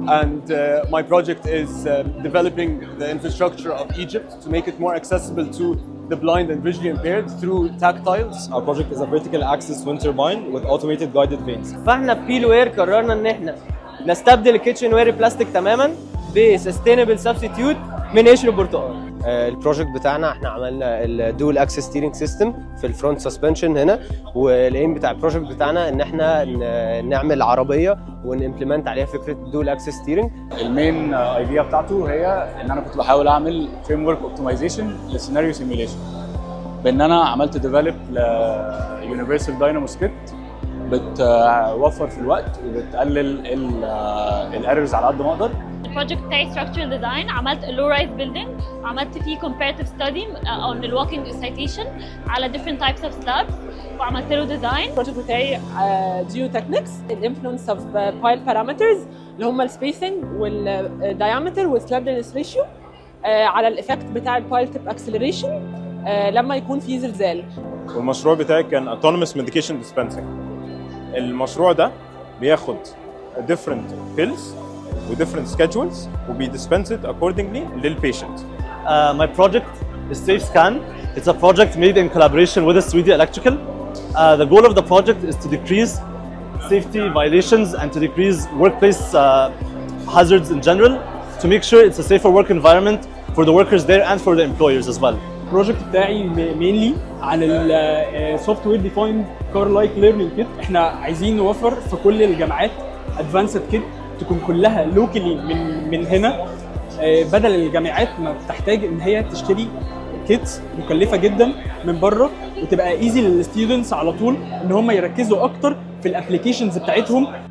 and uh, my project is uh, developing the infrastructure of Egypt to make it more accessible to the blind and visually impaired through tactiles. Our project is a vertical axis wind turbine with automated guided vanes. فاحنا في بيل وير قررنا ان احنا نستبدل الكيتشن وير بلاستيك تماما بسستينبل سبستيتيوت من قشر البرتقال البروجكت بتاعنا احنا عملنا الدول اكسس ستيرنج سيستم في الفرونت سسبنشن هنا والايم بتاع البروجكت بتاعنا ان احنا ن- نعمل عربيه ونimplement عليها فكره دول اكسس ستيرنج المين ايديا بتاعته هي ان انا كنت بحاول اعمل فريم ورك اوبتمايزيشن للسيناريو سيميوليشن بان انا عملت ديفلوب ليونيفرسال داينامو سكريبت بتوفر في الوقت وبتقلل الايرورز على قد ما اقدر البروجكت بتاعي structural design عملت a low rise building عملت فيه comparative study on the walking citation على different types of slabs وعملت له design البروجكت بتاعي جيو تكنكس الانفلونس اوف بايل بارامترز اللي هم السبيسنج والدايمتر والسلابنس ريشيو على الايفكت بتاع البايل تيب اكسلريشن لما يكون في زلزال والمشروع بتاعي كان autonomous medication dispensing المشروع ده بياخد different pills و different schedules وبي dispense it accordingly للبيشنت Uh, my project is SafeScan. It's a project made in collaboration with Sweden Electrical. Uh, the goal of the project is to decrease safety violations and to decrease workplace uh, hazards in general to make sure it's a safer work environment for the workers there and for the employers as well. البروجكت بتاعي مينلي عن السوفت وير ديفايند كار لايك ليرنينج كيت احنا عايزين نوفر في كل الجامعات ادفانسد كيت تكون كلها لوكالي من من هنا آه، بدل الجامعات ما بتحتاج ان هي تشتري كيتس مكلفه جدا من بره وتبقى ايزي للستودنتس على طول ان هم يركزوا اكتر في الابلكيشنز بتاعتهم